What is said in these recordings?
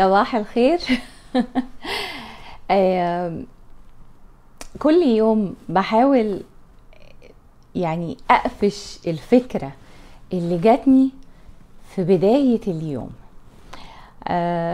صباح الخير آم، كل يوم بحاول يعني اقفش الفكره اللي جاتني في بدايه اليوم آه،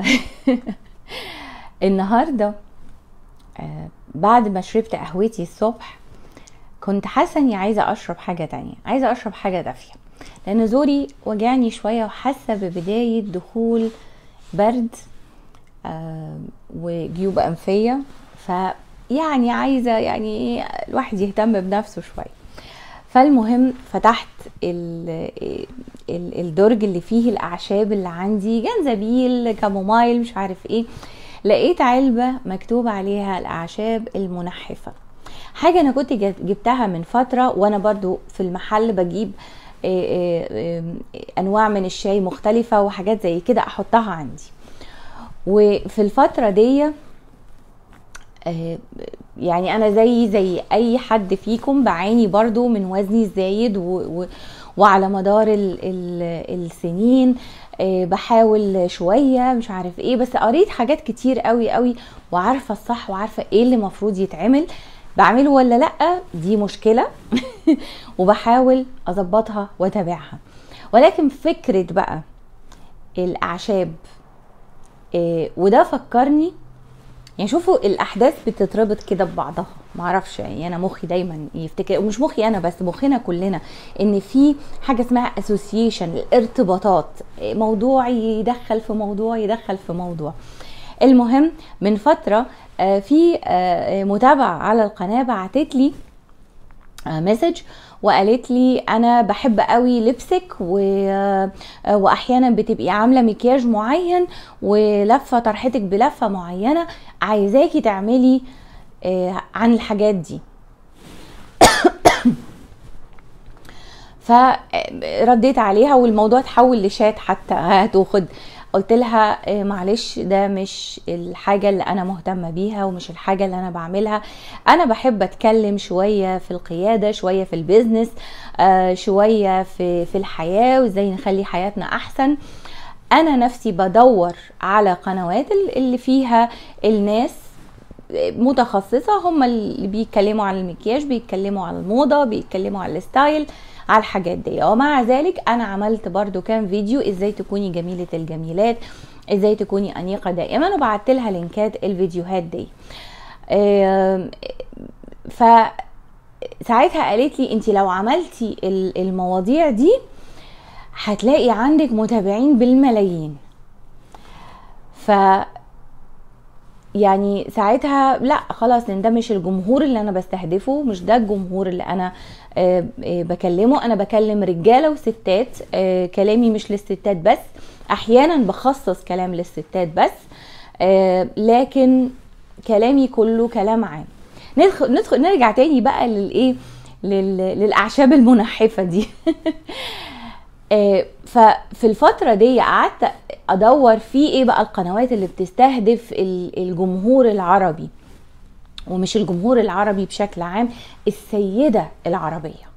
النهارده آه، بعد ما شربت قهوتي الصبح كنت حاسه اني عايزه اشرب حاجه تانية عايزه اشرب حاجه دافيه لان زوري وجعني شويه وحاسه ببدايه دخول برد آه، وجيوب انفيه فيعني عايزه يعني ايه الواحد يهتم بنفسه شويه فالمهم فتحت ال ال الدرج اللي فيه الاعشاب اللي عندي جنزبيل كامومايل مش عارف ايه لقيت علبه مكتوب عليها الاعشاب المنحفه حاجه انا كنت جت- جبتها من فتره وانا برضو في المحل بجيب إيه إيه إيه انواع من الشاي مختلفه وحاجات زي كده احطها عندي وفي الفتره دي آه، يعني انا زي زي اي حد فيكم بعاني برضو من وزني الزايد و و وعلى مدار ال ال السنين آه، بحاول شوية مش عارف ايه بس قريت حاجات كتير قوي قوي وعارفة الصح وعارفة ايه اللي مفروض يتعمل بعمله ولا لأ دي مشكلة وبحاول اظبطها واتابعها ولكن فكرة بقى الاعشاب آه، وده فكرني يعني شوفوا الاحداث بتتربط كده ببعضها معرفش يعني انا مخي دايما يفتكر ومش مخي انا بس مخنا كلنا ان في حاجه اسمها اسوسيشن الارتباطات موضوع يدخل في موضوع يدخل في موضوع المهم من فتره آه، في آه، متابعه على القناه بعتت لي مسج وقالت لي انا بحب قوي لبسك و... واحيانا بتبقي عامله مكياج معين ولفه طرحتك بلفه معينه عايزاكي تعملي آه، عن الحاجات دي فرديت عليها والموضوع اتحول لشات حتى هات وخد قلت لها آه، معلش ده مش الحاجة اللي أنا مهتمة بيها ومش الحاجة اللي أنا بعملها أنا بحب أتكلم شوية في القيادة شوية في البيزنس آه، شوية في, في الحياة وإزاي نخلي حياتنا أحسن أنا نفسي بدور على قنوات اللي فيها الناس متخصصة هم اللي بيتكلموا عن المكياج بيتكلموا عن الموضة بيتكلموا عن الستايل على الحاجات دي ومع ذلك انا عملت برضو كام فيديو ازاي تكوني جميلة الجميلات ازاي تكوني انيقة دائما وبعت لها لينكات الفيديوهات دي آم، ف ساعتها قالت لي انت لو عملتي ال- المواضيع دي هتلاقي عندك متابعين بالملايين ف يعني ساعتها لا خلاص لان ده مش الجمهور اللي انا بستهدفه مش ده الجمهور اللي انا آه، آه، بكلمه انا بكلم رجاله وستات آه، كلامي مش للستات بس احيانا بخصص كلام للستات بس آه، لكن كلامي كله كلام عام ندخل ندخل نرجع تاني بقى للايه لل- للاعشاب المنحفه دي آه، ففي الفترة دي قعدت ادور في ايه بقى القنوات اللي بتستهدف ال- الجمهور العربي ومش الجمهور العربي بشكل عام السيدة العربية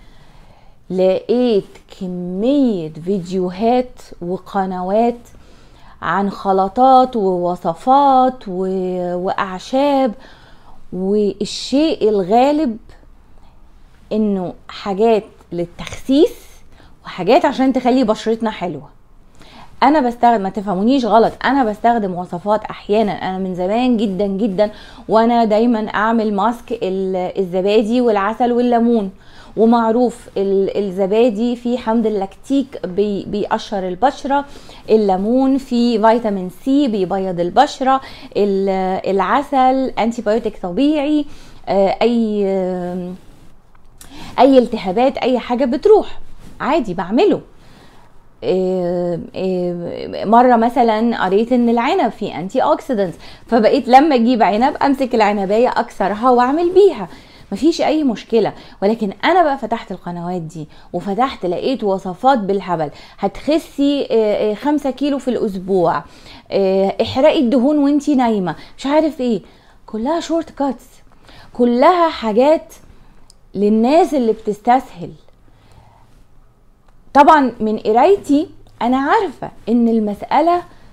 لقيت كمية فيديوهات وقنوات عن خلطات ووصفات و- وأعشاب والشيء الغالب انه حاجات للتخسيس وحاجات عشان تخلي بشرتنا حلوه انا بستخدم ما تفهمونيش غلط انا بستخدم وصفات احيانا انا من زمان جدا جدا وانا دايما اعمل ماسك ال- الزبادي والعسل والليمون ومعروف ال- الزبادي فيه حمض اللاكتيك بي- بيقشر البشره الليمون فيه فيتامين سي بيبيض البشره ال- العسل انتي بايوتيك طبيعي آه، اي آم، اي التهابات اي حاجه بتروح عادي بعمله إيه إيه مره مثلا قريت ان العنب فيه انتي اوكسيدنتس فبقيت لما اجيب عنب امسك العنبايه اكسرها واعمل بيها مفيش اي مشكله ولكن انا بقى فتحت القنوات دي وفتحت لقيت وصفات بالهبل هتخسي إيه، إيه، خمسة كيلو في الاسبوع إيه، احرقي الدهون وانتي نايمه مش عارف ايه كلها شورت كاتس كلها حاجات للناس اللي بتستسهل طبعا من قرايتي انا عارفه ان المساله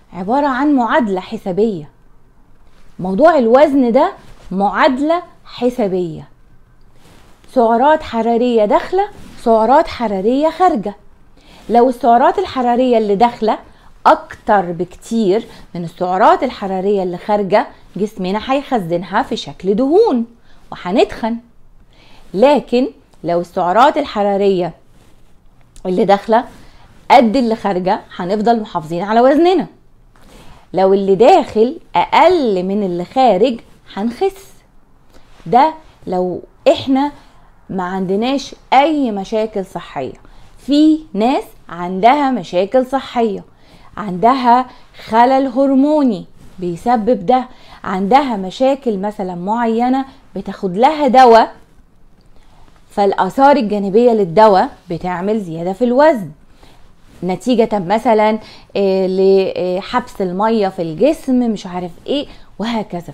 عبارة عن معادلة حسابية موضوع الوزن ده معادلة حسابية سعرات حرارية داخلة سعرات حرارية خارجة لو السعرات الحرارية اللي داخلة أكتر بكتير من السعرات الحرارية اللي خارجة جسمنا هيخزنها في شكل دهون وهنتخن لكن لو السعرات الحرارية اللي داخلة قد اللي خارجة هنفضل محافظين على وزننا لو اللي داخل أقل من اللي خارج هنخس ده لو احنا ما عندناش اي مشاكل صحيه في ناس عندها مشاكل صحيه عندها خلل هرموني بيسبب ده عندها مشاكل مثلا معينه بتاخد لها دواء فالاثار الجانبيه للدواء بتعمل زياده في الوزن نتيجة مثلا لحبس المية في الجسم مش عارف ايه وهكذا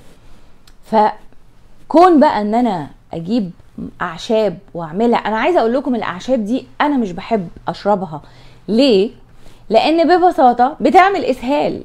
فكون بقى ان انا اجيب اعشاب واعملها انا عايزه اقول لكم الاعشاب دي انا مش بحب اشربها ليه لان ببساطه بتعمل اسهال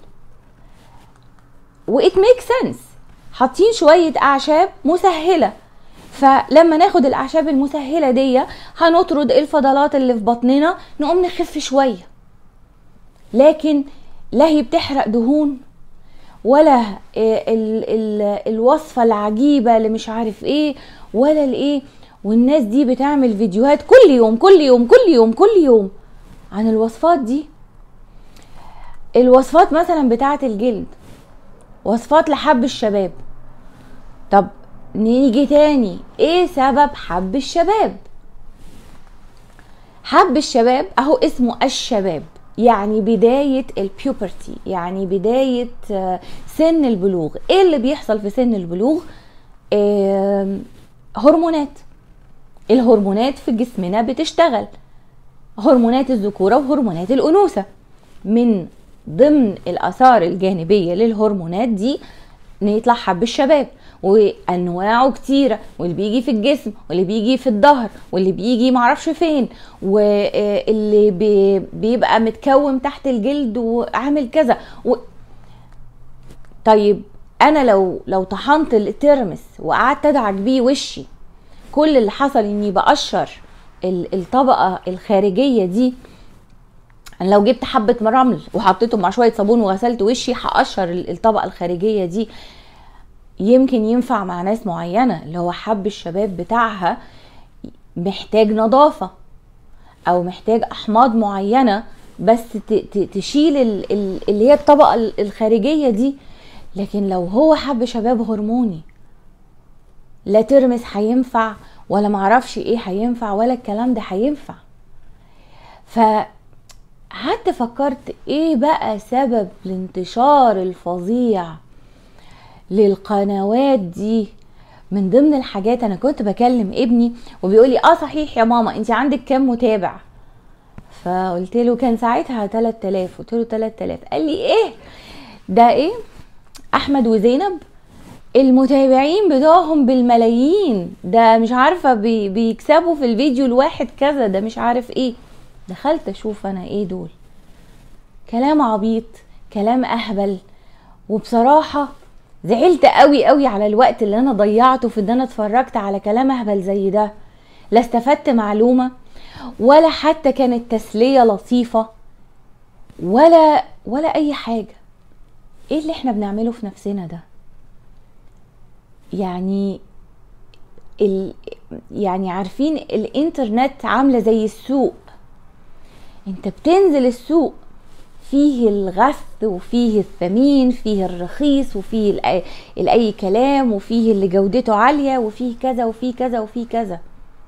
وات ميك سنس حاطين شويه اعشاب مسهله فلما ناخد الاعشاب المسهله دي هنطرد الفضلات اللي في بطننا نقوم نخف شويه لكن لا هي بتحرق دهون ولا ال ال الوصفة العجيبة اللي مش عارف ايه ولا الايه والناس دي بتعمل فيديوهات كل يوم كل يوم كل يوم كل يوم عن الوصفات دي الوصفات مثلا بتاعة الجلد وصفات لحب الشباب طب نيجي تاني ايه سبب حب الشباب حب الشباب اهو اسمه الشباب يعني بداية البيوبرتي يعني بداية سن البلوغ ايه اللي بيحصل في سن البلوغ آه هرمونات الهرمونات في جسمنا بتشتغل هرمونات الذكورة وهرمونات الأنوثة من ضمن الآثار الجانبية للهرمونات دي يطلع حب الشباب وانواعه كتيره واللي بيجي في الجسم واللي بيجي في الظهر واللي بيجي معرفش فين واللي بي بيبقى متكوم تحت الجلد وعامل كذا و... طيب انا لو لو طحنت الترمس وقعدت ادعك بيه وشي كل اللي حصل اني بقشر الطبقه الخارجيه دي انا لو جبت حبه رمل وحطيته مع شويه صابون وغسلت وشي هقشر الطبقه الخارجيه دي يمكن ينفع مع ناس معينه اللي هو حب الشباب بتاعها محتاج نظافه او محتاج احماض معينه بس تشيل اللي هي الطبقه الخارجيه دي لكن لو هو حب شباب هرموني لا ترمس هينفع ولا معرفش ايه هينفع ولا الكلام ده هينفع ف حتى فكرت ايه بقى سبب الانتشار الفظيع للقنوات دي من ضمن الحاجات انا كنت بكلم ابني وبيقول لي اه صحيح يا ماما انت عندك كام متابع فقلت له كان ساعتها 3000 قلت له 3000 قال لي ايه ده ايه احمد وزينب المتابعين بتوعهم بالملايين ده مش عارفه بي بيكسبوا في الفيديو الواحد كذا ده مش عارف ايه دخلت اشوف انا ايه دول كلام عبيط كلام اهبل وبصراحه زعلت قوي قوي على الوقت اللي انا ضيعته في ان انا اتفرجت على كلام اهبل زي ده لا استفدت معلومه ولا حتى كانت تسليه لطيفه ولا ولا اي حاجه ايه اللي احنا بنعمله في نفسنا ده يعني ال يعني عارفين الانترنت عامله زي السوق انت بتنزل السوق فيه الغث وفيه الثمين فيه الرخيص وفيه الاي كلام وفيه اللي جودته عاليه وفيه كذا وفيه كذا وفيه كذا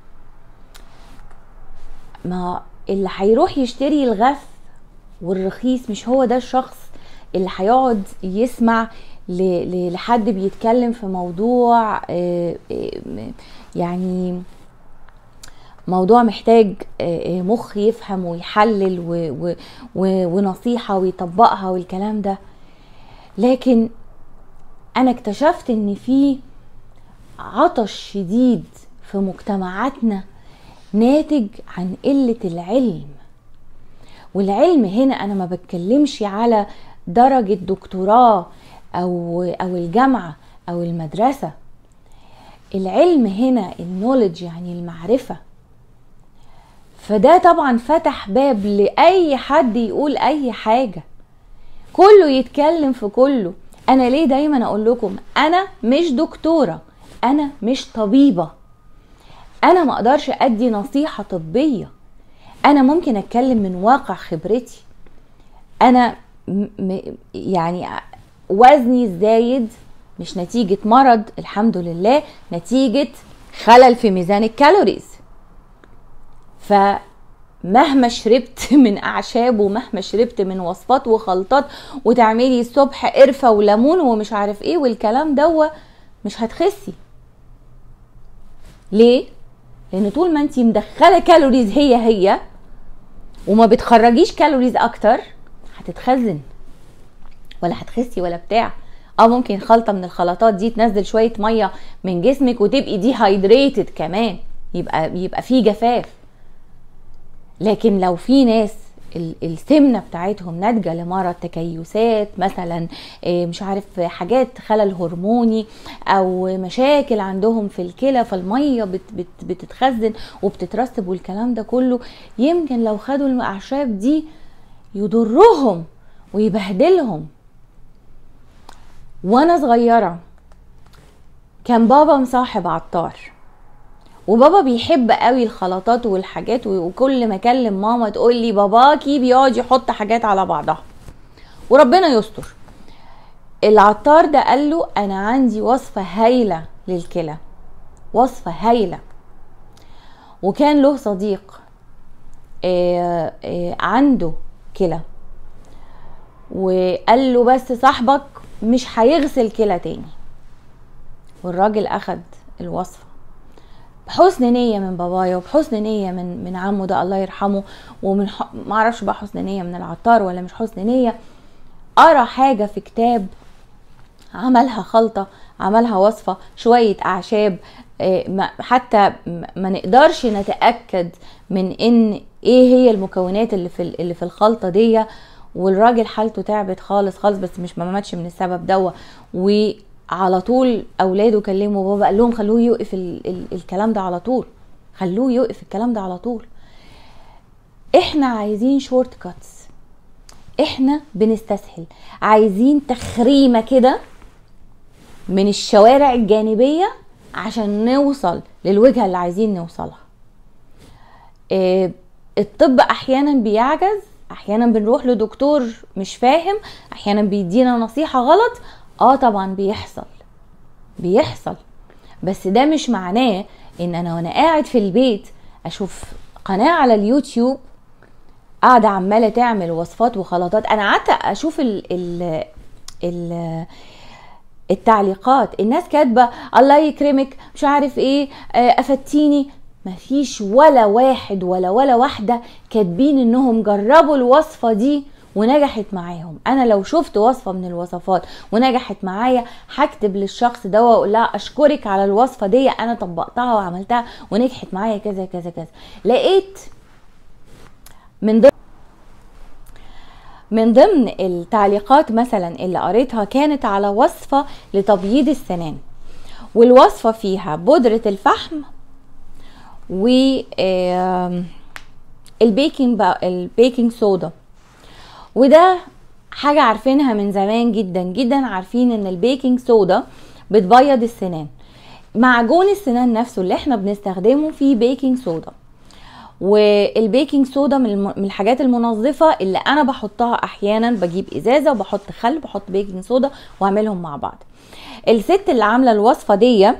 ما اللي هيروح يشتري الغث والرخيص مش هو ده الشخص اللي هيقعد يسمع لحد بيتكلم في موضوع يعني موضوع محتاج مخ يفهم ويحلل ونصيحة ويطبقها والكلام ده لكن أنا اكتشفت إن في عطش شديد في مجتمعاتنا ناتج عن قلة العلم والعلم هنا أنا ما بتكلمش على درجة دكتوراه او او الجامعة او المدرسة العلم هنا النولج يعني المعرفة فده طبعا فتح باب لأي حد يقول أي حاجة كله يتكلم في كله أنا ليه دايما أقول لكم أنا مش دكتورة أنا مش طبيبة أنا ما أقدرش أدي نصيحة طبية أنا ممكن أتكلم من واقع خبرتي أنا يعني وزني الزايد مش نتيجة مرض الحمد لله نتيجة خلل في ميزان الكالوريز فمهما شربت من اعشاب ومهما شربت من وصفات وخلطات وتعملي الصبح قرفه وليمون ومش عارف ايه والكلام دوا مش هتخسي ليه لان طول ما انت مدخله كالوريز هي هي وما بتخرجيش كالوريز اكتر هتتخزن ولا هتخسي ولا بتاع اه ممكن خلطه من الخلطات دي تنزل شويه ميه من جسمك وتبقي دي هايدريتد كمان يبقى يبقى في جفاف لكن لو في ناس السمنه بتاعتهم ناتجه لمرض تكيسات مثلا آه، مش عارف حاجات خلل هرموني او مشاكل عندهم في الكلى فالميه بت بت بتتخزن وبتترسب والكلام ده كله يمكن لو خدوا الاعشاب دي يضرهم ويبهدلهم وانا صغيره كان بابا مصاحب عطار وبابا بيحب قوي الخلطات والحاجات وكل ما اكلم ماما تقول لي باباكي بيقعد يحط حاجات على بعضها وربنا يستر العطار ده قال له انا عندي وصفه هايله للكلى وصفه هايله وكان له صديق آه، آه، عنده كلى وقال له بس صاحبك مش هيغسل كلى تاني والراجل اخد الوصفه بحسن نيه من بابايا وبحسن نيه من من عمه ده الله يرحمه ومن ح... ما اعرفش بقى حسن نيه من العطار ولا مش حسن نيه قرا حاجه في كتاب عملها خلطه عملها وصفه شويه اعشاب آه، حتى ما نقدرش نتاكد من ان ايه هي المكونات اللي في اللي في الخلطه دي والراجل حالته تعبت خالص خالص بس مش ما ماتش من السبب دوا على طول اولاده كلموا بابا قال لهم خلوه يوقف ال ال الكلام ده على طول خلوه يوقف الكلام ده على طول احنا عايزين شورت كاتس احنا بنستسهل عايزين تخريمه كده من الشوارع الجانبيه عشان نوصل للوجهه اللي عايزين نوصلها اه الطب احيانا بيعجز احيانا بنروح لدكتور مش فاهم احيانا بيدينا نصيحه غلط اه طبعا بيحصل بيحصل بس ده مش معناه ان انا وانا قاعد في البيت اشوف قناه على اليوتيوب قاعده عماله تعمل وصفات وخلطات انا قعدت اشوف ال ال ال التعليقات الناس كاتبه الله يكرمك مش عارف ايه آه، افدتيني مفيش ولا واحد ولا ولا واحده كاتبين انهم جربوا الوصفه دي ونجحت معاهم انا لو شفت وصفه من الوصفات ونجحت معايا هكتب للشخص ده واقول لها اشكرك على الوصفه دي انا طبقتها وعملتها ونجحت معايا كذا كذا كذا لقيت من ضمن من ضمن التعليقات مثلا اللي قريتها كانت على وصفه لتبييض السنان والوصفه فيها بودره الفحم و البيكنج البيكنج صودا وده حاجة عارفينها من زمان جدا جدا عارفين ان البيكنج صودا بتبيض السنان معجون السنان نفسه اللي احنا بنستخدمه فيه بيكنج صودا والبيكنج صودا من الحاجات المنظفة اللي انا بحطها احيانا بجيب ازازة وبحط خل بحط بيكنج صودا واعملهم مع بعض الست اللي عاملة الوصفة دي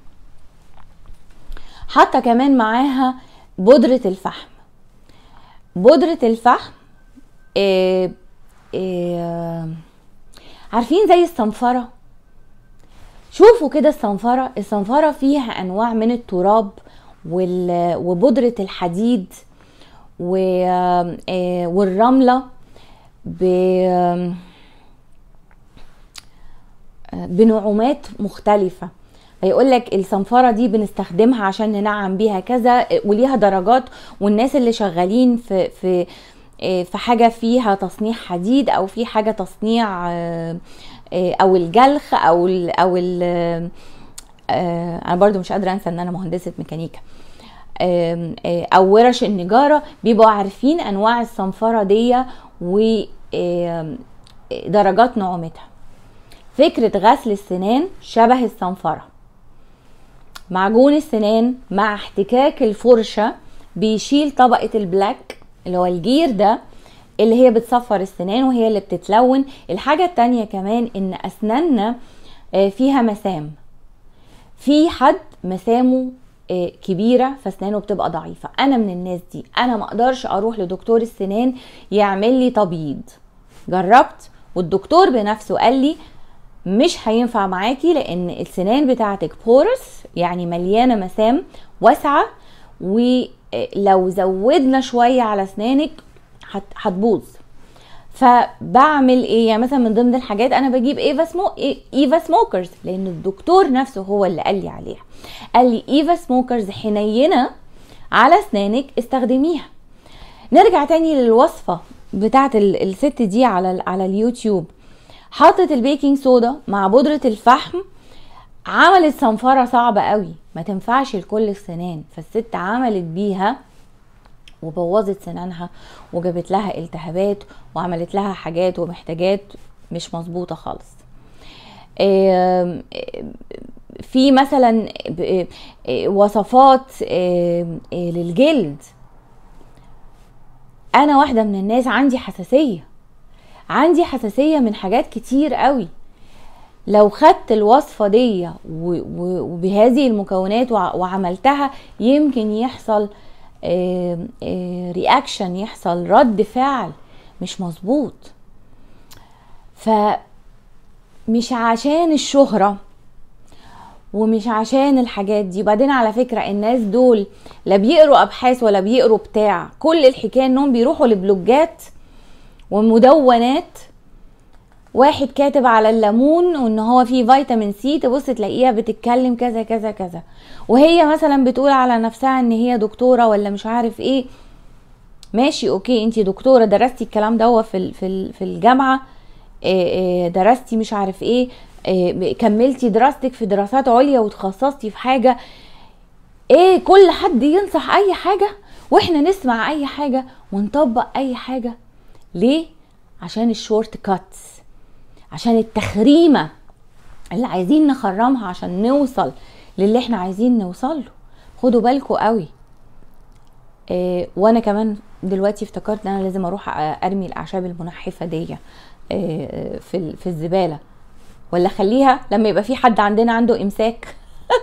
حاطة كمان معاها بودرة الفحم بودرة الفحم إيه إيه عارفين زي الصنفرة شوفوا كده الصنفرة الصنفرة فيها أنواع من التراب وبودرة الحديد إيه، والرملة بنعومات مختلفة فيقول لك الصنفره دي بنستخدمها عشان ننعم بيها كذا وليها درجات والناس اللي شغالين في في آه، في حاجه فيها تصنيع حديد او في حاجه تصنيع آه، آه، او الجلخ او ال او ال انا برضو مش قادره انسى ان انا مهندسه ميكانيكا آم، آه، او ورش النجاره بيبقوا عارفين انواع الصنفره دي ودرجات نعومتها فكره غسل السنان شبه الصنفره معجون السنان مع احتكاك الفرشه بيشيل طبقه البلاك اللي هو الجير ده اللي هي بتصفر السنان وهي اللي بتتلون الحاجه التانية كمان ان اسناننا آه، فيها مسام في حد مسامه آه، كبيره فاسنانه بتبقى ضعيفه انا من الناس دي انا ما اقدرش اروح لدكتور السنان يعمل لي تبييض جربت والدكتور بنفسه قال لي مش هينفع معاكي لان السنان بتاعتك بورس يعني مليانه مسام واسعه ولو زودنا شويه على اسنانك هت- هتبوظ فبعمل ايه يعني مثلا من ضمن الحاجات انا بجيب ايفا سمو ايفا سموكرز لان الدكتور نفسه هو اللي قال لي عليها قال لي ايفا سموكرز حنينه على اسنانك استخدميها نرجع تاني للوصفه بتاعت ال- الست دي على ال- على اليوتيوب حطت البيكنج صودا مع بودرة الفحم عملت صنفرة صعبة قوي ما تنفعش لكل السنان فالست عملت بيها وبوظت سنانها وجابت لها التهابات وعملت لها حاجات ومحتاجات مش مظبوطة خالص آم، آم، في مثلا ب- آه، وصفات آم، آه، للجلد انا واحدة من الناس عندي حساسية عندي حساسية من حاجات كتير قوي لو خدت الوصفة دي و- و- وبهذه المكونات وع- وعملتها يمكن يحصل رياكشن يحصل رد فعل مش مظبوط فمش عشان الشهرة ومش عشان الحاجات دي وبعدين على فكرة الناس دول لا بيقروا ابحاث ولا بيقروا بتاع كل الحكاية انهم بيروحوا لبلوجات ومدونات واحد كاتب على الليمون وان هو فيه فيتامين سي تبص تلاقيها بتتكلم كذا كذا كذا وهي مثلا بتقول على نفسها ان هي دكتوره ولا مش عارف ايه ماشي اوكي انتي دكتوره درستي الكلام ده في ال- في ال- في الجامعه إيه إيه درستي مش عارف ايه إيه كملتي دراستك في دراسات عليا وتخصصتي في حاجه ايه كل حد ينصح اي حاجه واحنا نسمع اي حاجه ونطبق اي حاجه ليه عشان الشورت كاتس عشان التخريمه اللي عايزين نخرمها عشان نوصل للي احنا عايزين نوصل له خدوا بالكم قوي إيه وانا كمان دلوقتي افتكرت ان انا لازم اروح ارمي الاعشاب المنحفه دي إيه في ال- في الزباله ولا خليها لما يبقى في حد عندنا عنده امساك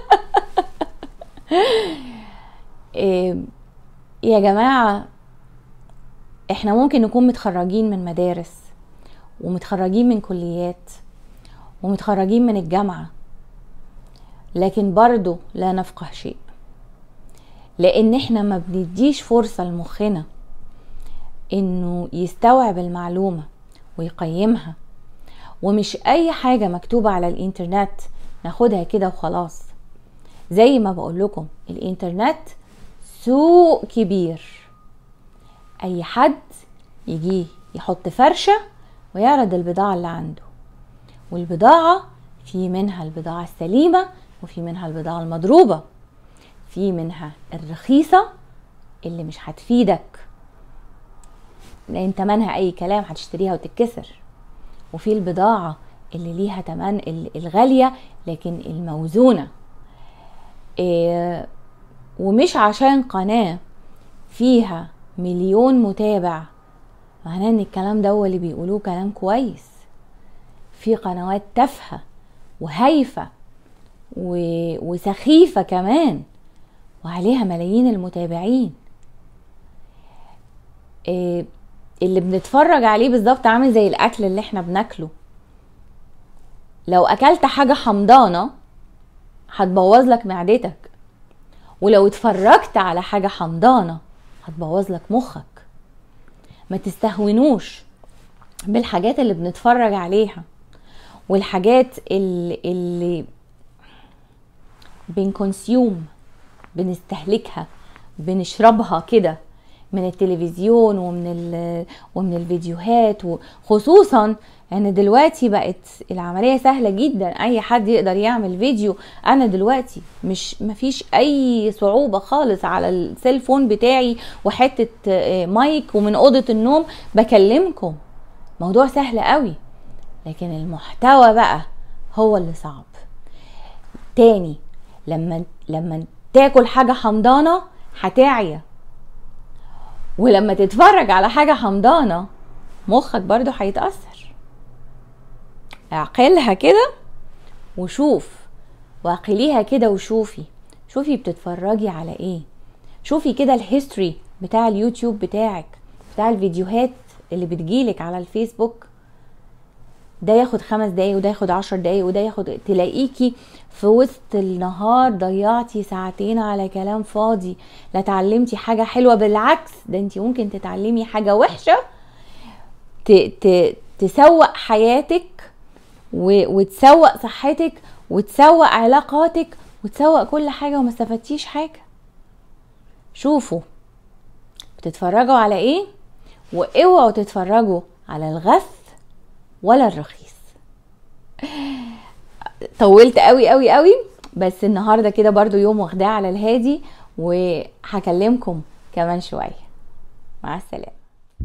إيه يا جماعه احنا ممكن نكون متخرجين من مدارس ومتخرجين من كليات ومتخرجين من الجامعة لكن برضو لا نفقه شيء لان احنا ما بنديش فرصة لمخنا انه يستوعب المعلومة ويقيمها ومش اي حاجة مكتوبة على الانترنت ناخدها كده وخلاص زي ما بقول لكم الانترنت سوق كبير اي حد يجي يحط فرشة ويعرض البضاعة اللي عنده والبضاعة في منها البضاعة السليمة وفي منها البضاعة المضروبة في منها الرخيصة اللي مش هتفيدك لان تمنها اي كلام هتشتريها وتتكسر وفي البضاعة اللي ليها تمن ال- الغالية لكن الموزونة إيه ومش عشان قناة فيها مليون متابع معناه ان الكلام ده هو اللي بيقولوه كلام كويس في قنوات تافهة وهايفة و... وسخيفة كمان وعليها ملايين المتابعين إيه اللي بنتفرج عليه بالظبط عامل زي الاكل اللي احنا بناكله لو اكلت حاجة حمضانة هتبوظ لك معدتك ولو اتفرجت على حاجة حمضانة هتبوظ لك مخك ما تستهونوش بالحاجات اللي بنتفرج عليها والحاجات اللي, اللي بنكونسيوم بنستهلكها بنشربها كده من التلفزيون ومن ال- ومن الفيديوهات وخصوصا ان دلوقتي بقت العمليه سهله جدا اي حد يقدر يعمل فيديو انا دلوقتي مش مفيش اي صعوبه خالص على السيلفون بتاعي وحته آه، مايك ومن اوضه النوم بكلمكم موضوع سهل قوي لكن المحتوى بقى هو اللي صعب تاني لما لما تاكل حاجه حمضانه هتعيا ولما تتفرج على حاجه حمضانه مخك برضو هيتاثر اعقلها كده وشوف واعقليها كده وشوفي شوفي بتتفرجي على ايه شوفي كده الهيستوري بتاع اليوتيوب بتاعك بتاع الفيديوهات اللي بتجيلك على الفيسبوك ده ياخد خمس دقايق وده ياخد عشر دقايق وده ياخد تلاقيكي في وسط النهار ضيعتي ساعتين على كلام فاضي لا اتعلمتي حاجة حلوة بالعكس ده انت ممكن تتعلمي حاجة وحشة ت... ت... تسوق حياتك و... وتسوق صحتك وتسوق علاقاتك وتسوق كل حاجة وما استفدتيش حاجة شوفوا بتتفرجوا على ايه واوعوا تتفرجوا على الغث ولا الرخيص طولت قوي قوي قوي بس النهارده كده برضو يوم واخداه على الهادي وهكلمكم كمان شويه مع السلامه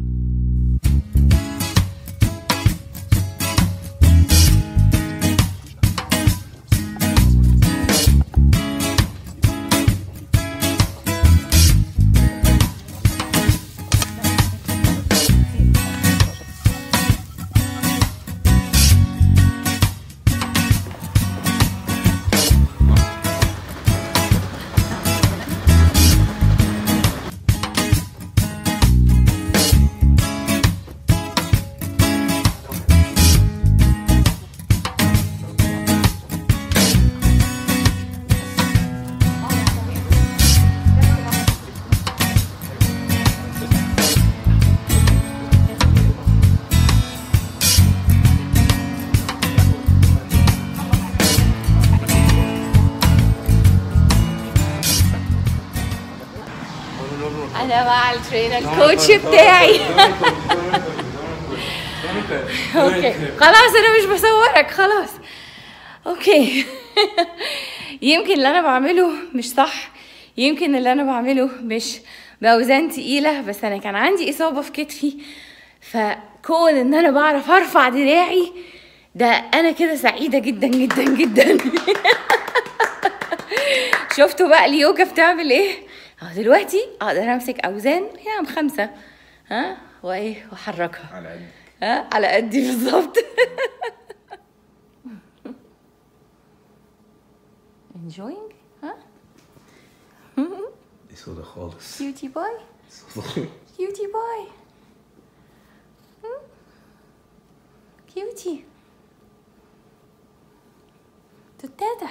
انا مع الترينر الكوتش بتاعي اوكي خلاص انا مش بصورك خلاص اوكي يمكن اللي انا بعمله مش صح يمكن اللي انا بعمله مش باوزان تقيله بس انا كان عندي اصابه في كتفي فكون ان انا بعرف ارفع دراعي ده انا كده سعيده جدا جدا جدا شفتوا بقى اليوجا بتعمل ايه اه دلوقتي اقدر امسك اوزان هي خمسه ها وايه واحركها على قد ها على قدي بالظبط enjoying ها دي سودا خالص كيوتي باي سودا. كيوتي باي كيوتي تتاتا